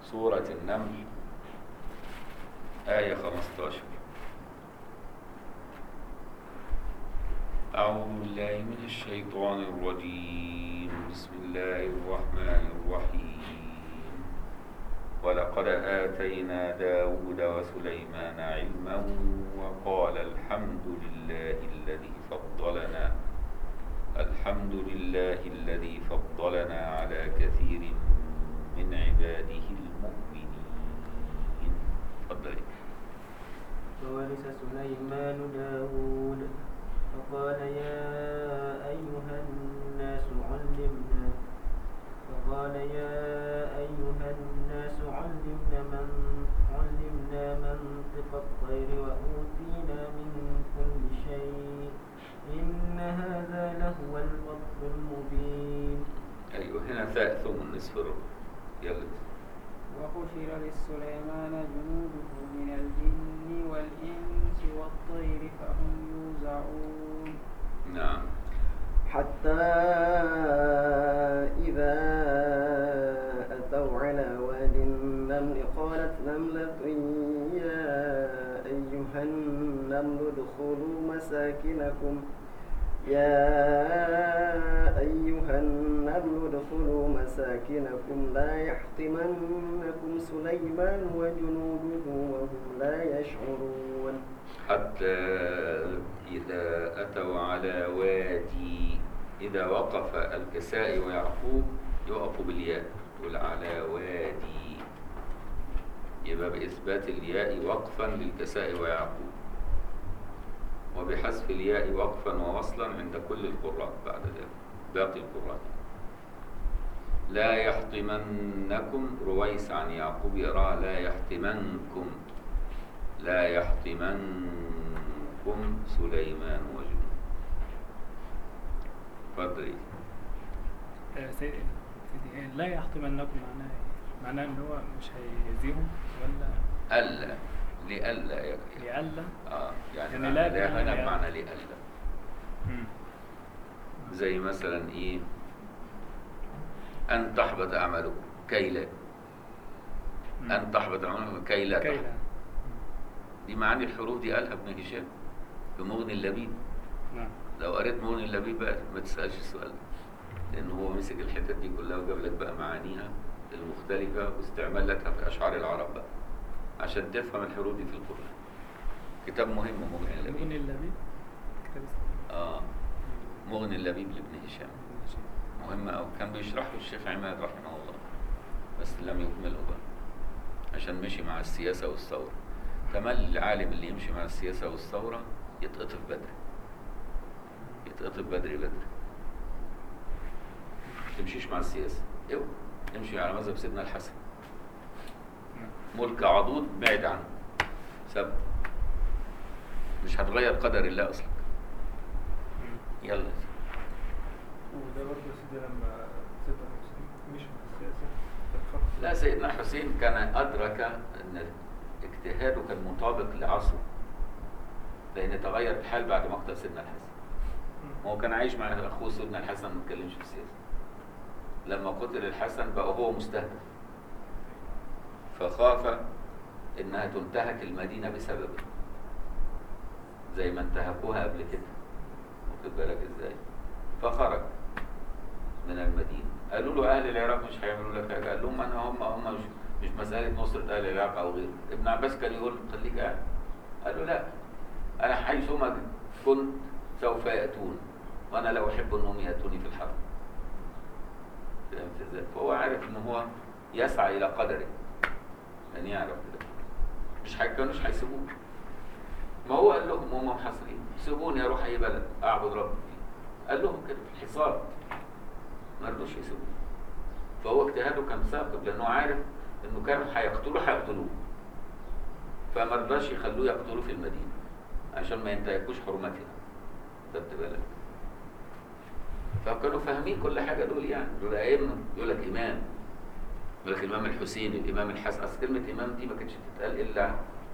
سورة النمل آية 15 أعوذ بالله من الشيطان الرجيم بسم الله الرحمن الرحيم ولقد آتينا داود وسليمان علما وقال الحمد لله الذي فضلنا الحمد لله الذي فضلنا على كثير من عباده المؤمنين تفضل وورث سليمان داود فقال يا أيها الناس علمنا فقال يا أيها الناس علمنا من علمنا منطق الطير وأوتينا من كل شيء إن هذا لهو الفضل المبين أيوه هنا ثاء ثم نصف الربع يلا وحشر لسليمان جنوده من الجن والإنس والطير فهم يوزعون نعم حتى إذا أتوا على واد النمل قالت نملة يا أيها النمل ادخلوا مساكنكم يا أيها النمل ادخلوا مساكنكم لا يحطمنكم سليمان وجنوده وهم لا يشعرون حتى إذا أتوا على وادي إذا وقف الكسائي ويعقوب يقف بالياء تقول على وادي يبقى بإثبات الياء وقفا للكسائي ويعقوب وبحذف الياء وقفا ووصلا عند كل القراء بعد ذلك باقي القراء لا يحطمنكم رويس عن يعقوب يرى لا يحطمنكم لا يحطمنكم سليمان وجنود اتفضلي آه، سيدي سيدي آه، لا يحطمنكم معناه ايه؟ معناه ان هو مش هيأذيهم ولا ألا لألا يكفي لئلا اه يعني, يعني معنى لا لا بمعنى هنا لألا. بمعنى لألا مم. زي مثلا ايه أن تحبط أعمالكم كي لا مم. أن تحبط أعمالكم كي لا كي تحبط لا دي معاني الحروف دي قالها ابن هشام في مغني اللبيب نعم لو قريت مغني اللبيب بقى ما تسألش السؤال ده لأن هو مسك الحتت دي كلها وجاب لك بقى معانيها المختلفة واستعمالاتها في أشعار العرب بقى عشان تفهم الحروف دي في القرآن كتاب مهم مغني اللبيب مغني اللبيب كتاب اسمه اه مغني اللبيب لابن هشام مغني اللبيب. مهم أوي كان بيشرحه الشيخ عماد رحمه الله بس لم يكمله بقى عشان مشي مع السياسة والثورة تملي العالم اللي يمشي مع السياسة والثورة يتقطف بدري يتقطف بدري بدري تمشيش مع السياسة اوعى امشي على مذهب سيدنا الحسن نعم. ملك عضوض بعد عنه سب مش هتغير قدر الله اصلا مم. يلا وده برضه يا سيدي لما سيدنا حسين مش مع السياسة اتخطى لا سيدنا حسين كان أدرك أن اجتهاده كان مطابق لعصره لأن تغير الحال بعد مقتل سيدنا الحسن هو كان عايش مع أخوه سيدنا الحسن ما اتكلمش في السياسة لما قتل الحسن بقى هو مستهدف فخاف إنها تنتهك المدينة بسببه زي ما انتهكوها قبل كده واخد بالك ازاي فخرج من المدينة قالوا له أهل العراق مش هيعملوا لك حاجة قال لهم أنا هم هم مش, مش مسألة نصرة أهل العراق أو غيره ابن عباس كان يقول خليك قاعد قال له لا أنا حيثما كنت سوف يأتون وأنا لا أحب أنهم يأتوني في الحرب فهمت ازاي؟ فهو عارف إن هو يسعى إلى قدره أن يعرف كده مش حي- كانوش هيسيبوه ما هو قال لهم هم محاصرين سيبوني أروح أي بلد أعبد ربي فيه قال لهم كده في الحصار ما رضوش يسيبوه فهو اجتهاده كان ثاقب لانه عارف انه كانوا هيقتلوه هيقتلوه فما رضاش يخلوه يقتلوه في المدينه عشان ما ينتهكوش حرمتها خدت بالك فكانوا فاهمين كل حاجه دول يعني دول ائمه يقول لك امام يقول لك الامام الحسين الامام الحسن اصل كلمه امام دي ما كانتش تتقال الا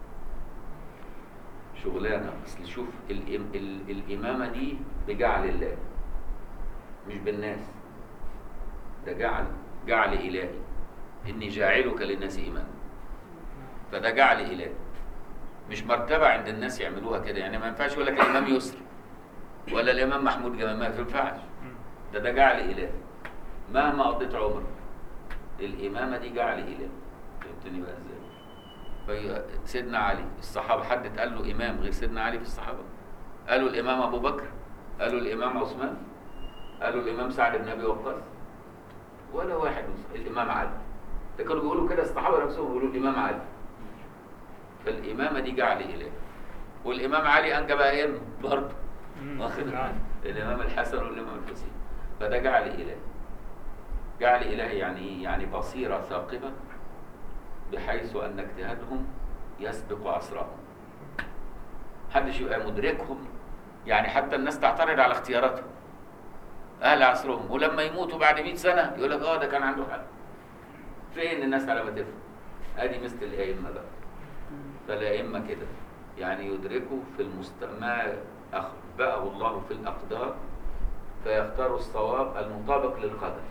شغلانه اصل شوف الإم ال الامامه دي بجعل الله مش بالناس ده جعل جعل إلهي اني جاعلك للناس اماما فده جعل اله مش مرتبه عند الناس يعملوها كده يعني ما ينفعش يقول لك الامام يسري ولا الامام محمود جمال ما ينفعش ده ده جعل اله مهما قضيت عمرك الامامه دي جعل اله فهمتني بقى ازاي في سيدنا علي الصحابه حد قال له امام غير سيدنا علي في الصحابه قالوا الامام ابو بكر قالوا الامام عثمان قالوا الامام سعد بن ابي وقاص ولا واحد الامام علي ده كانوا بيقولوا كده الصحابه نفسهم بيقولوا الامام علي فالامامه دي جعل اله والامام علي انجب ائمه برضه مم. واخد نعم. الامام الحسن والامام الحسين فده جعل اله جعل اله يعني ايه يعني بصيره ثاقبه بحيث ان اجتهادهم يسبق عصرهم محدش يبقى مدركهم يعني حتى الناس تعترض على اختياراتهم اهل عصرهم ولما يموتوا بعد 100 سنه يقول لك اه ده كان عنده حق فين الناس على ما تفهم ادي مثل الائمه بقى فالائمه كده يعني يدركوا في المست... ما اخبأه الله في الاقدار فيختاروا الصواب المطابق للقدر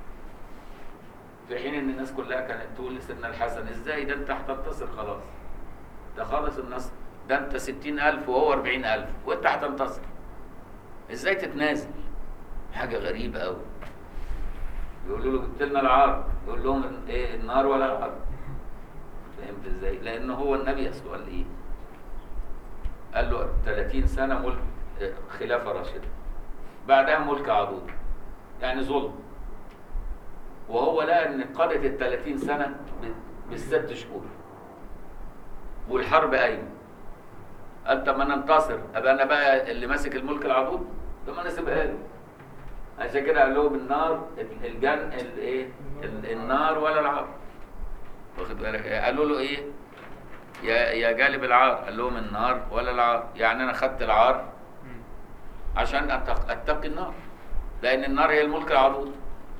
في حين ان الناس كلها كانت تقول لسيدنا الحسن ازاي ده انت هتنتصر خلاص ده خالص النصر ده انت ستين ألف وهو أربعين ألف وانت هتنتصر ازاي تتنازل حاجة غريبة أوي يقولوا له جبت لنا العار يقول لهم ايه النار ولا العار فهمت ازاي لان هو النبي اصله قال ايه قال له 30 سنة ملك آه، خلافة راشدة بعدها ملك عضوض يعني ظلم وهو لقى ان قضت ال 30 سنة ب- بالست شهور والحرب قايمة قال طب ما انا انتصر ابقى انا بقى اللي ماسك الملك العضوض طب ما انا اسيبها له عشان كده قال لهم النار الجن الايه ال- النار ولا العار واخد بالك قالوا له ايه يا يا جالب العار قال لهم النار ولا العار يعني انا خدت العار مم. عشان أتق- اتقي النار لان النار هي الملك العضوض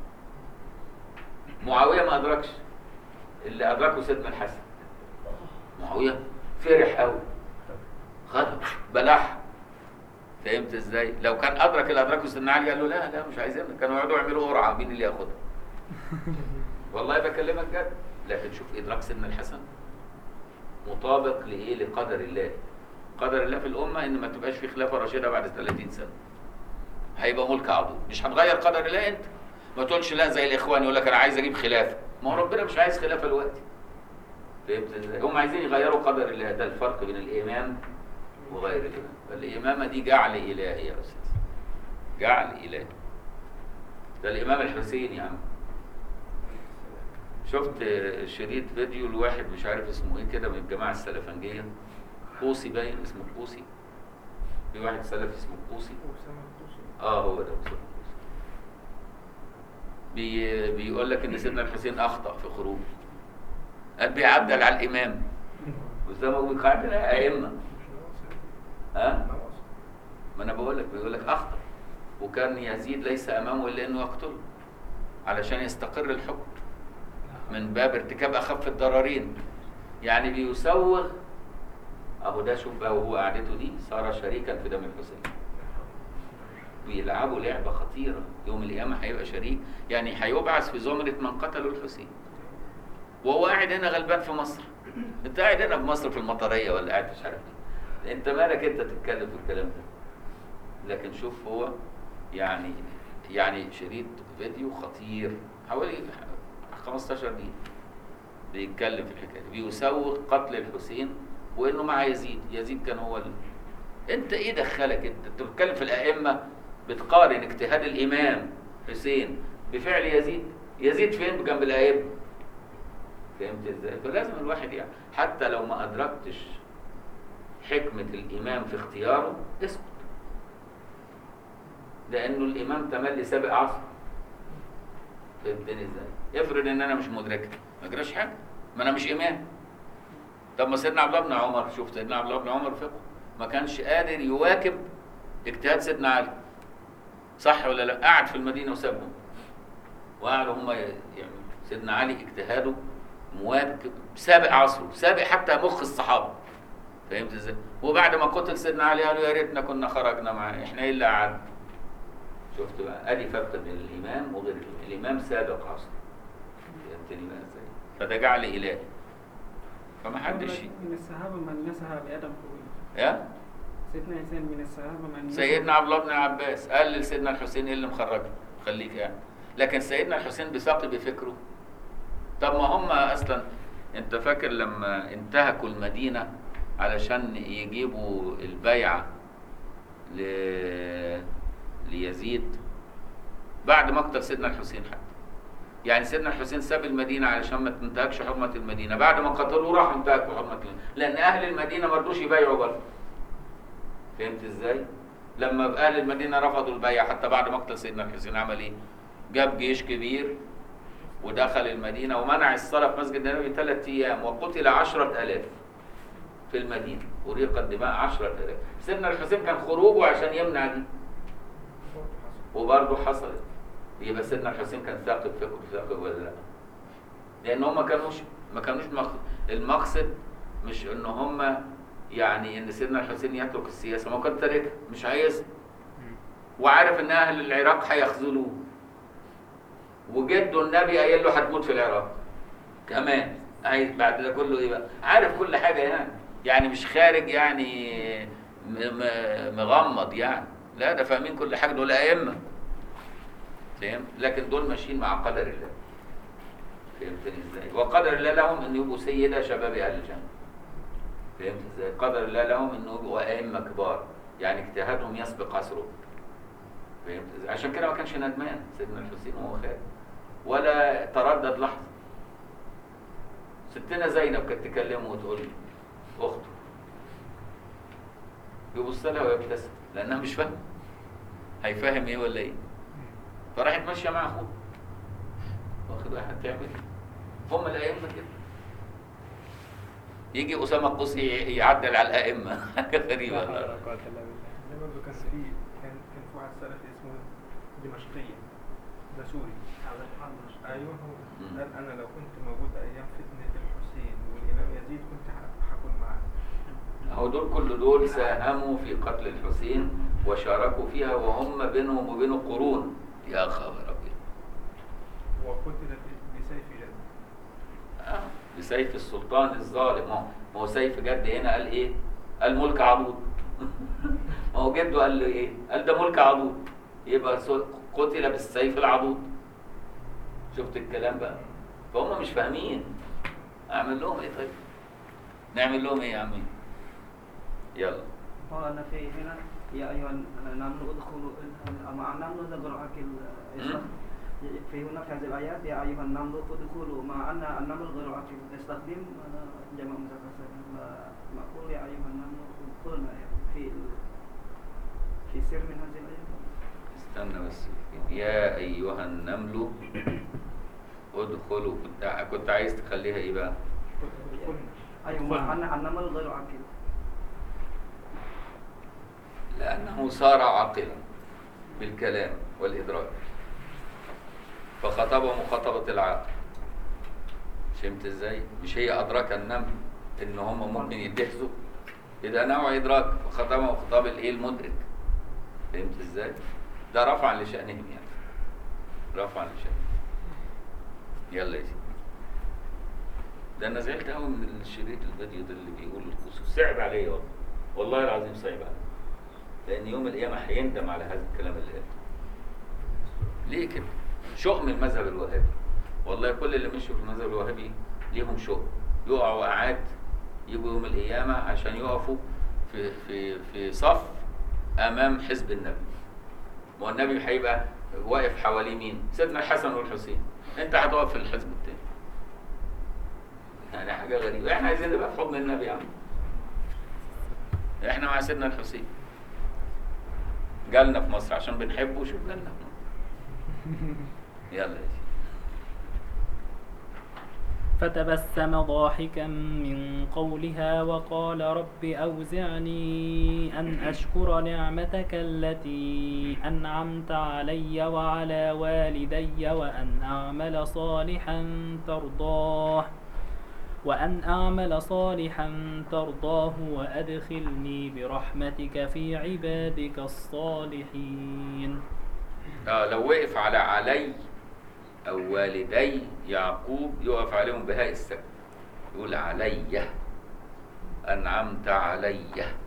معاويه ما ادركش اللي ادركه سيدنا الحسن معاويه فرح قوي خد بلح فهمت ازاي لو كان ادرك اللي ادركه سيدنا علي قال له لا لا مش عايزينك كانوا يقعدوا يعملوا قرعه مين اللي ياخدها والله بكلمك جد لكن شوف ادراك سيدنا الحسن مطابق لايه لقدر الله قدر الله في الامه ان ما تبقاش في خلافه راشده بعد 30 سنه هيبقى ملك عضو مش هتغير قدر الله انت ما تقولش لا زي الاخوان يقول لك انا عايز اجيب خلافه ما هو ربنا مش عايز خلافه دلوقتي فهمت ازاي هم عايزين يغيروا قدر الله ده الفرق بين الامام وغير الامام فالامامه دي جعل الهي يا استاذ جعل الهي ده الامام الحسين يا عم شفت شريط فيديو لواحد مش عارف اسمه ايه كده من الجماعه السلفنجيه قوسي باين اسمه قوسي في واحد سلفي اسمه قوسي اه هو ده أسامة قوسي بي بيقول لك ان سيدنا الحسين اخطا في خروجه قال بيعدل على الامام وزي ما بيقول عندنا ائمه ها ما انا بقول لك بيقول لك اخطا وكان يزيد ليس امامه الا انه يقتله علشان يستقر الحكم من باب ارتكاب اخف الضررين يعني بيسوغ اهو ده شوف بقى وهو قعدته دي صار شريكا في دم الحسين بيلعبوا لعبه خطيره يوم القيامه هيبقى شريك يعني هيبعث في زمره من قتلوا الحسين وهو قاعد هنا غلبان في مصر انت قاعد هنا في مصر في المطريه ولا قاعد مش عارف ايه انت مالك انت تتكلم في الكلام ده لكن شوف هو يعني يعني شريط فيديو خطير حوالي 15 دقيقة بيتكلم في الحكاية دي بيسوق قتل الحسين وانه مع يزيد يزيد كان هو ال... انت ايه دخلك انت انت بتتكلم في الائمة بتقارن اجتهاد الامام حسين بفعل يزيد يزيد فين جنب الائمة فهمت ازاي فلازم الواحد يعني حتى لو ما ادركتش حكمة الامام في اختياره اسكت لانه الامام تملي سابق عصر فهمتني ازاي افرض ان انا مش مدركها ما جراش حاجه ما انا مش امام طب ما سيدنا عبد الله بن عمر شوف سيدنا عبد الله بن عمر فقه ما كانش قادر يواكب اجتهاد سيدنا علي صح ولا لا قعد في المدينه وسابهم وقعدوا هم يعني سيدنا علي اجتهاده مواكب سابق عصره سابق حتى مخ الصحابه فهمت ازاي وبعد ما قتل سيدنا علي قالوا يا ريتنا كنا خرجنا معاه احنا ايه اللي قعدنا شفت بقى ادي فرق بين الامام وغير الامام الامام سابق عصره فهمت عرفتني بقى ازاي فده جعل اله فما حدش من الصحابة من نسها بأدم قوي يا سيدنا حسين من الصحابة من نسها- سيدنا عبد الله بن عباس قال لسيدنا الحسين ايه اللي مخرجه خليك يعني لكن سيدنا الحسين بيساقي بفكره طب ما هم اصلا انت فاكر لما انتهكوا المدينه علشان يجيبوا البيعه ل... ليزيد بعد مقتل سيدنا الحسين حتى يعني سيدنا الحسين ساب المدينه علشان ما تنتهكش حرمه المدينه بعد ما قتلوه راحوا انتهكوا حرمه المدينه لان اهل المدينه ما رضوش يبايعوا برضه فهمت ازاي؟ لما اهل المدينه رفضوا البيع حتى بعد مقتل سيدنا الحسين عمل ايه؟ جاب جيش كبير ودخل المدينه ومنع الصلاه في مسجد النبي ثلاث ايام وقتل عشرة آلاف في المدينه وريقت دماء عشرة آلاف سيدنا الحسين كان خروجه عشان يمنع دي وبرضه حصلت يبقى سيدنا الحسين كان ثاقب فكره ثاقب ولا لا؟ لان هم ما كانوش ما كانوش مقصد المقصد مش ان هم يعني ان سيدنا الحسين يترك السياسه ما هو كان تاركها مش عايز وعارف ان اهل العراق هيخذلوه وجده النبي قايل له هتموت في العراق كمان عايز بعد ده كله ايه بقى عارف كل حاجه يعني يعني مش خارج يعني م- م- مغمض يعني لا ده فاهمين كل حاجه دول ائمه فاهم لكن دول ماشيين مع قدر الله فهمتني ازاي وقدر الله لهم ان يبقوا سيده شباب اهل الجنه فهمت ازاي قدر الله لهم انه يبقوا ائمه كبار يعني اجتهادهم يسبق عصرهم فهمت ازاي عشان كده ما كانش ندمان سيدنا الحسين وهو خارج ولا تردد لحظه ستنا زينب كانت تكلمه وتقول له اخته يبص لها ويبتسم لانها مش فاهمه هيفهم ايه ولا ايه فراحت ماشيه مع اخوه واخد واحد تعمل ايه هم الائمه كده يجي اسامه القصي يعدل على الائمه حاجه غريبه لا حول ولا قوة إلا بالله. ده برضه كان في كان كان في واحد سلفي اسمه دمشقية ده سوري ايوه هو مم. قال انا لو كنت موجود ايام فتنة الحسين والامام يزيد كنت ح- هكون معاه هو دول كل دول ساهموا في قتل الحسين وشاركوا فيها وهم بينهم وبينه قرون يا خبر ابيض وقتل ب- بسيف جد آه، بسيف السلطان الظالم ما هو- ما هو سيف جد هنا قال ايه؟ قال ملك عضوض ما هو جده قال له ايه؟ قال ده ملك عضوض يبقى سل- قتل بالسيف العضوض شفت الكلام بقى؟ فهم مش فاهمين اعمل لهم ايه طيب؟ نعمل لهم ايه يا عمي؟ يلا قال في هنا يا أيها النمل ادخلوا مع النمل ذكر أكل في هنا في هذه الآيات يا أيها النمل ادخلوا مع أن النمل غير أكل نستخدم آه، جمع مذكر سالم نقول يا أيها النمل ادخلنا في ال- في سر من هذه الآيات استنى بس يا ايها النمل ادخلوا كنت كنت عايز تخليها ايه بقى؟ ادخلنا أيوة مع أن النمل غير أكل لأنه صار عاقلا بالكلام والإدراك فخطبه مخاطبة العاقل فهمت ازاي؟ مش هي أدرك النمل إن هم ممكن يدهزوا إذا نوع إدراك فخطبه خطاب الإيه المدرك فهمت ازاي؟ ده رفعا لشأنهم يعني رفعا لشأنهم يلا يا سيدي ده انا زعلت قوي من الشريط الفيديو ده اللي بيقول الكسوف صعب عليا والله والله العظيم صعب عليا لان يوم القيامه هيندم على هذا الكلام اللي قاله ليه كده شؤم المذهب الوهابي والله كل اللي مشوا في المذهب الوهابي ليهم شؤم يقعوا وقعات يجوا يوم القيامه عشان يقفوا في في في صف امام حزب النبي ما هو النبي هيبقى واقف حواليه مين سيدنا الحسن والحسين انت هتقف في الحزب التاني يعني حاجه غريبه احنا عايزين نبقى في حضن النبي يا عم احنا مع سيدنا الحسين جالنا في مصر عشان بنحبه شوف جالنا في مصر يلا يا سيدي فتبسم ضاحكا من قولها وقال رب أوزعني أن أشكر نعمتك التي أنعمت علي وعلى والدي وأن أعمل صالحا ترضاه وأن أعمل صالحا ترضاه وأدخلني برحمتك في عبادك الصالحين اه لو وقف على علي أو والدي يعقوب يقف عليهم بهاء السكت يقول علي أنعمت علي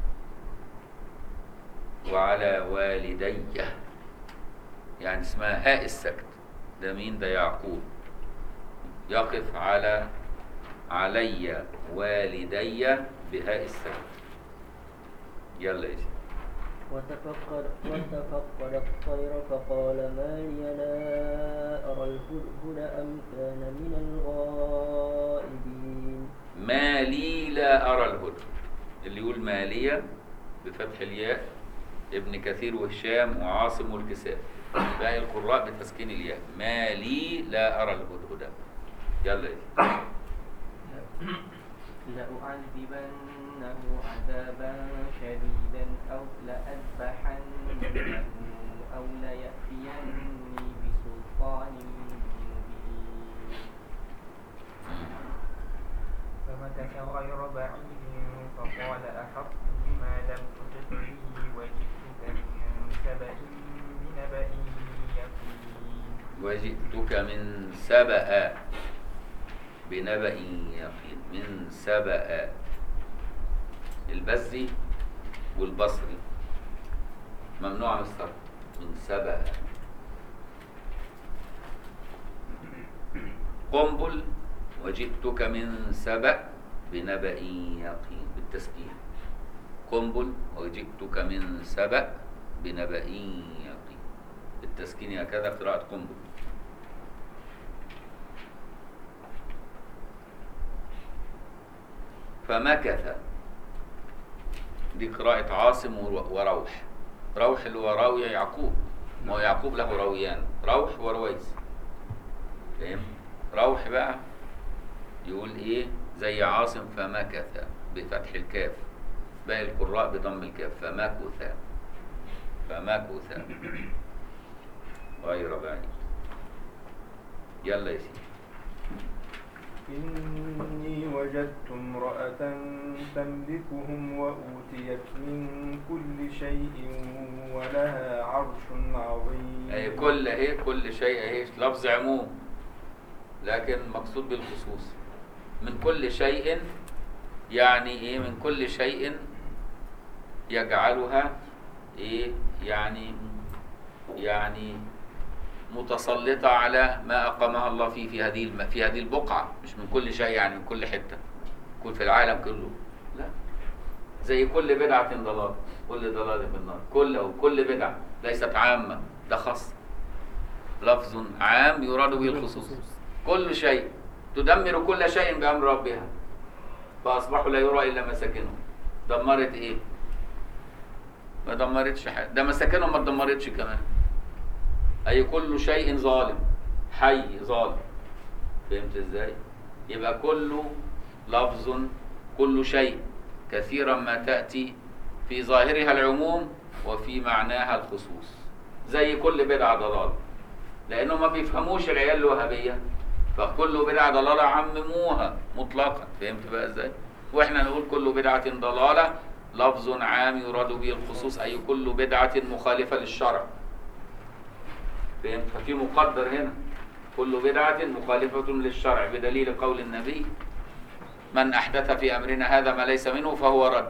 وعلى والدي يعني اسمها هاء السكت ده مين ده يعقوب يقف على علي والدي بهاء السكت يلا يا سيدي وتفقد وتفقد الطير فقال ما لي لا أرى الهدهد أم كان من الغائبين ما لي لا أرى الهدى اللي يقول مالية بفتح الياء ابن كثير وهشام وعاصم والكساء باقي القراء بتسكين الياء ما لي لا أرى الهدهد يلا يا لأعذبنه عذابا شديدا أو لأذبحنه أو ليأتيني بسلطان مبين فمكث غير بعيد فقال أحط بما لم تحط به وجئتك من سبأ بنبأ يقين وجئتك من سبأ بنبأ يقين من سبأ البزي والبصري ممنوع من الصرف من سبأ قنبل وجئتك من سبأ بنبأ يقين بالتسبيح قنبل وجئتك من سبأ بنبأ يقين بالتسكين هكذا قراءة قنبل فمكث دي قراءة عاصم ور- وروح روح اللي هو راوي يعقوب ما هو يعقوب له راويان روح ورويس فاهم روح بقى يقول ايه زي عاصم فمكث بفتح الكاف باقي القراء بضم الكاف فمكث فمكث غير بعيد يلا يا سيدي إني وجدت امرأة تملكهم وأوتيت من كل شيء ولها عرش عظيم أي كل اهي كل شيء اهي لفظ عموم لكن مقصود بالخصوص من كل شيء يعني ايه من كل شيء يجعلها ايه يعني يعني متسلطة على ما أقامها الله فيه في هذه الم... في هذه البقعة مش من كل شيء يعني من كل حتة كل في العالم كله لا زي كل بدعة ضلال كل ضلال في النار كل أو كل بدعة ليست عامة ده خاص لفظ عام يراد به الخصوص كل شيء تدمر كل شيء بأمر ربها فأصبحوا لا يرى إلا مساكنهم دمرت إيه؟ ما دمرتش حاجة ده مساكنهم ما دمرتش كمان أي كل شيء ظالم حي ظالم فهمت إزاي؟ يبقى كله لفظ كل شيء كثيرا ما تأتي في ظاهرها العموم وفي معناها الخصوص زي كل بدعة ضلال لأنه ما بيفهموش العيال الوهابية فكل بدعة ضلالة عمموها مطلقا فهمت بقى ازاي؟ واحنا نقول كل بدعة ضلالة لفظ عام يراد به الخصوص أي كل بدعة مخالفة للشرع فهمت؟ ففي مقدر هنا كل بدعة مخالفة للشرع بدليل قول النبي من أحدث في أمرنا هذا ما ليس منه فهو رد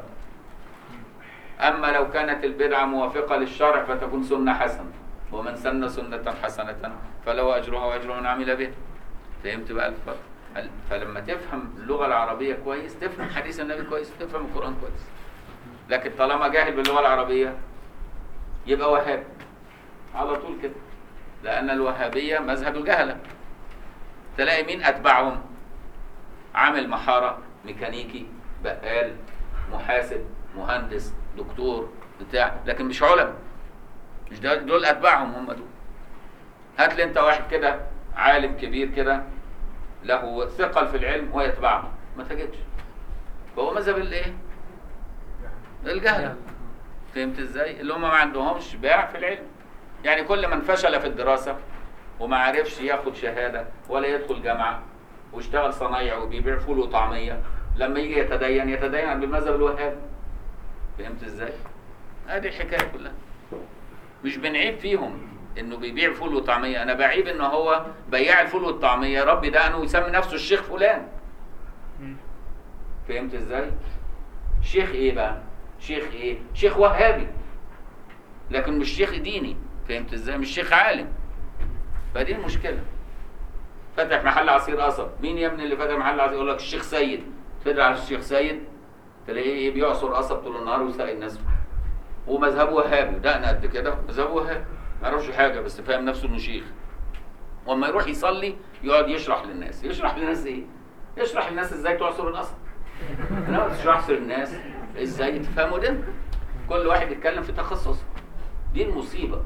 أما لو كانت البدعة موافقة للشرع فتكون سنة حسنة ومن سن سنة حسنة فله أجرها وأجر من عمل به فهمت بقى الفرق هل- فلما تفهم اللغة العربية كويس تفهم حديث النبي كويس تفهم القرآن كويس لكن طالما جاهل باللغة العربية يبقى وهابي على طول كده لأن الوهابية مذهب الجهلة تلاقي مين أتبعهم عامل محارة ميكانيكي بقال محاسب مهندس دكتور بتاع لكن مش علماء مش ده دول أتباعهم هم دول هات لي أنت واحد كده عالم كبير كده له ثقل في العلم ويتبعه ما تجدش فهو مذهب الايه الجهل فهمت ازاي اللي هم ما عندهمش باع في العلم يعني كل من فشل في الدراسة وما عرفش ياخد شهادة ولا يدخل جامعة واشتغل صنايع وبيبيع فول وطعمية لما يجي يتدين يتدين بالمذهب الوهابي فهمت ازاي هذه الحكاية كلها مش بنعيب فيهم انه بيبيع فول وطعميه انا بعيب ان هو بياع الفول والطعميه ربي ده انه يسمي نفسه الشيخ فلان مم. فهمت ازاي شيخ ايه بقى شيخ ايه شيخ وهابي لكن مش شيخ ديني فهمت ازاي مش شيخ عالم فدي المشكله فتح محل عصير قصب مين يا ابني اللي فتح محل عصير يقول لك الشيخ سيد تدري على الشيخ سيد تلاقيه ايه بيعصر قصب طول النهار ويسقي الناس ومذهبه وهابي دقن قد كده مذهبه وهابي ما يعرفش حاجه بس فاهم نفسه انه شيخ واما يروح يصلي يقعد يشرح للناس يشرح للناس ايه يشرح للناس ازاي تعصر القصب انا مش بشرح للناس ازاي تفهموا ده كل واحد يتكلم في تخصصه دي المصيبه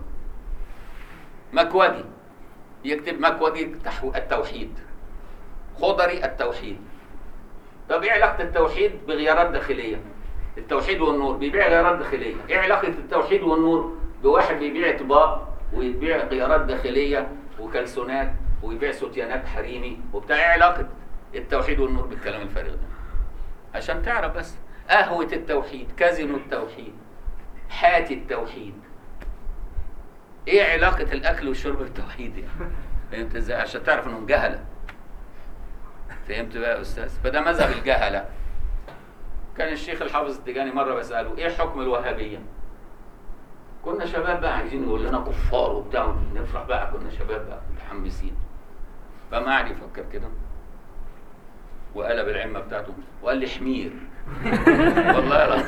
مكودي يكتب مكودي تحو- التوحيد خضري التوحيد طب ايه علاقه التوحيد بغيارات داخليه التوحيد والنور بيبيع غيارات داخليه ايه علاقه التوحيد والنور بواحد بيبيع اطباق ويبيع غيارات داخليه وكلسونات ويبيع ستيانات حريمي وبتاع ايه علاقه التوحيد والنور بالكلام الفارغ ده عشان تعرف بس قهوه التوحيد كازينو التوحيد حاتي التوحيد ايه علاقه الاكل والشرب بالتوحيد يعني فهمت ازاي عشان تعرف انهم جهله فهمت بقى يا استاذ فده مذهب الجهله كان الشيخ الحافظ التجاني مره بساله ايه حكم الوهابيه كنا شباب بقى عايزين يقول لنا كفار وبتاع نفرح بقى كنا شباب بقى متحمسين فما قعد يفكر كده وقلب العمه بتاعته وقال لي حمير والله لا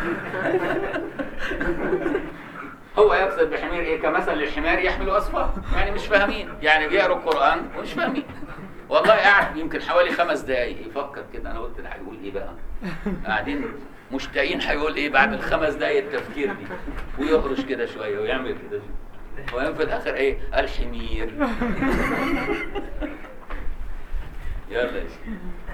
هو يقصد بحمير ايه كمثل للحمار يحمل اسفار يعني مش فاهمين يعني بيقروا القران ومش فاهمين والله قاعد يمكن حوالي خمس دقايق يفكر كده انا قلت ده هيقول ايه بقى قاعدين مشتاقين هيقول ايه بعد الخمس دقايق التفكير دي ويهرش كده شويه ويعمل كده شويه وبعدين في الاخر ايه الحمير يلا يا شيخ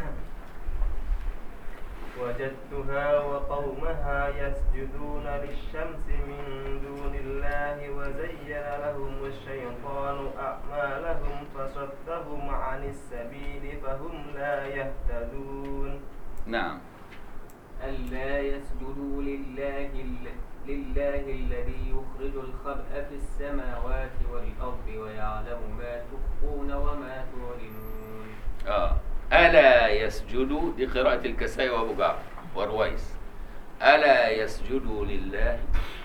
وجدتها وقومها يسجدون للشمس من دون الله وزين لهم الشيطان أعمالهم فصدهم عن السبيل فهم لا يهتدون نعم ألا يسجدوا لله ال- لله الذي يخرج الخبأ في السماوات والأرض ويعلم ما تخفون وما تعلنون اه الا يسجدوا دي قراءه الكسائي وابو جعفر ورويس الا يسجدوا لله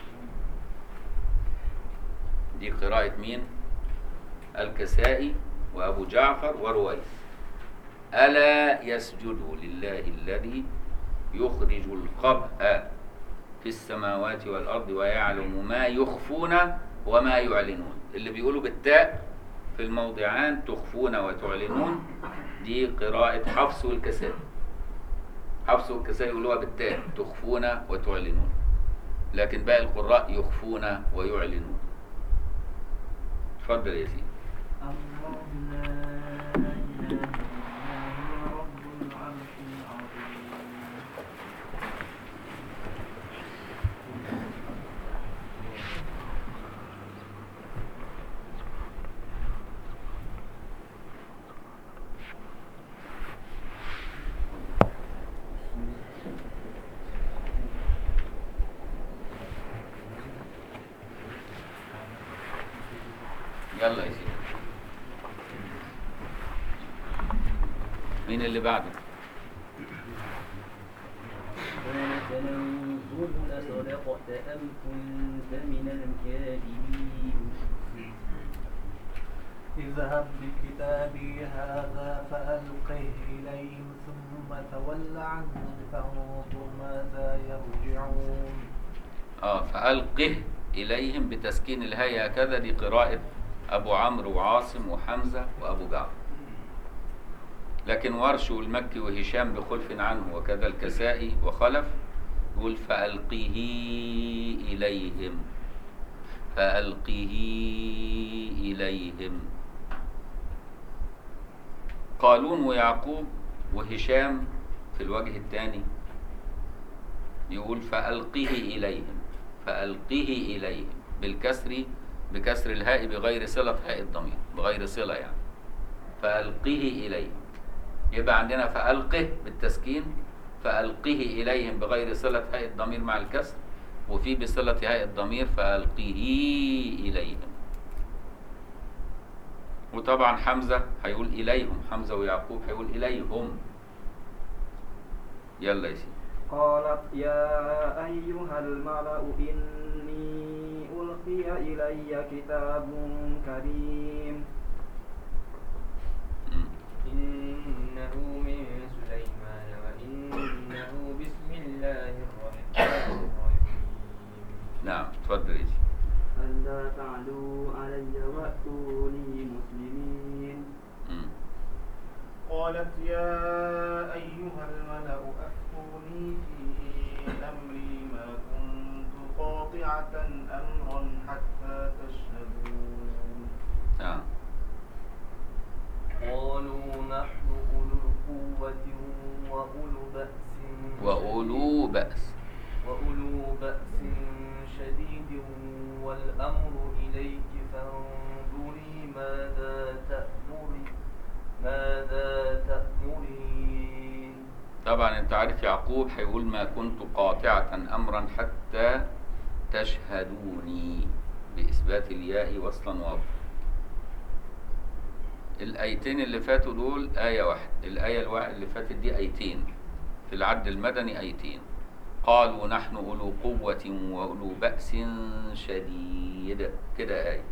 دي قراءه مين الكسائي وابو جعفر ورويس الا يسجدوا لله الذي يخرج الخبأ في السماوات والارض ويعلم ما يخفون وما يعلنون اللي بيقولوا بالتاء في الموضعان تخفون وتعلنون دي قراءة حفص والكسائي حفص والكسائي يقولوها بالتاء تخفون وتعلنون لكن باقي القراء يخفون ويعلنون اتفضل يا سيدي الله لا إله إلا هو رب العرش العظيم يلا يا سيدي مين اللي بعده قال سننظر أصدقت أم كنت من الكاذبين اذهب بكتابي هذا فألقه إليهم ثم تول عنهم فانظر ماذا يرجعون اه فألقه إليهم بتسكين الهاء هكذا دي قراءة أبو عمرو وعاصم وحمزة وأبو جعفر لكن ورش والمكي وهشام بخلف عنه وكذا الكسائي وخلف يقول فألقه إليهم فألقه إليهم قالون ويعقوب وهشام في الوجه الثاني يقول فألقه إليهم فألقه إليهم بالكسر بكسر الهاء بغير صلة هاء الضمير بغير صلة يعني فألقه إليهم يبقى عندنا فألقه بالتسكين فألقه إليهم بغير صلة هاء الضمير مع الكسر وفي بصلة هاء الضمير فألقه إليهم وطبعا حمزة هيقول إليهم حمزة ويعقوب هيقول إليهم يلا يا سيدي قالت يا أيها الملأ إني ألقي إلي كتاب كريم مم. إنه من سليمان وإنه بسم الله الرحمن الرحيم نعم اتفضل يا سيدي ألا تعلوا علي وأتوني مسلمين مم. قالت يا أيها الملأ أفتوني في أمري ما كنت قاطعة أمرا حتى تشهدون نعم قالوا نحن أولو القوة وأولو بأس وأولو بأس وأولو بأس شديد والأمر إليك فانظري ماذا تأمري ماذا تأمرين طبعا انت عارف يعقوب هيقول ما كنت قاطعة أمرا حتى تشهدوني بإثبات الياء وصلا ووصلا الآيتين اللي فاتوا دول آية واحدة الآية الوا- اللي فاتت دي آيتين في العد المدني آيتين قالوا نحن أولو قوة وأولو بأس شديد كده آية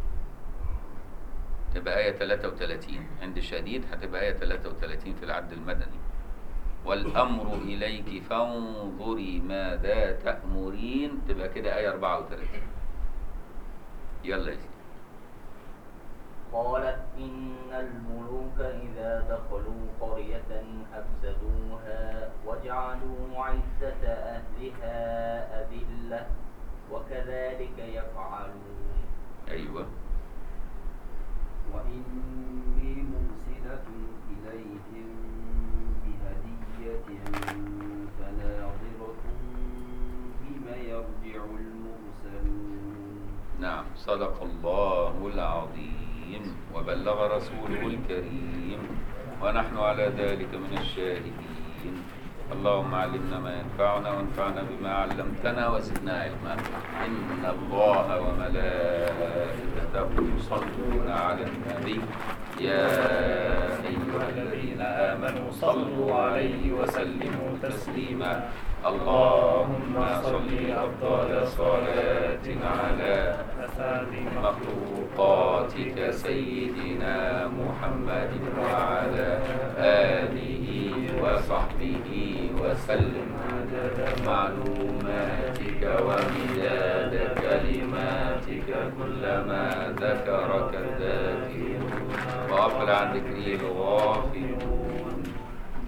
تبقى آية 33 عند شديد هتبقى آية 33 في العد المدني والأمر إليك فانظري ماذا تأمرين تبقى كده آية 34 يلا يا سيدي قالت إن الملوك إذا دخلوا قرية أفسدوها وجعلوا عزة أهلها أذلة وكذلك يفعلون أيوه وإني مرسلة إليهم بهدية فناظرة بما يرجع المرسلون نعم صدق الله العظيم وبلغ رسوله الكريم ونحن على ذلك من الشاهدين اللهم علمنا ما ينفعنا وانفعنا بما علمتنا وزدنا علما إن الله وملائكته يصلون على النبي يا أيها الذين آمنوا صلوا عليه وسلموا تسليما اللهم صل أفضل صلاة على مخلوقاتك سيدنا محمد وعلى آله وصحبه وسلم عدد معلوماتك ومداد كلماتك كلما ذكرك الذاكرون وغفل عن ذكره الغافلون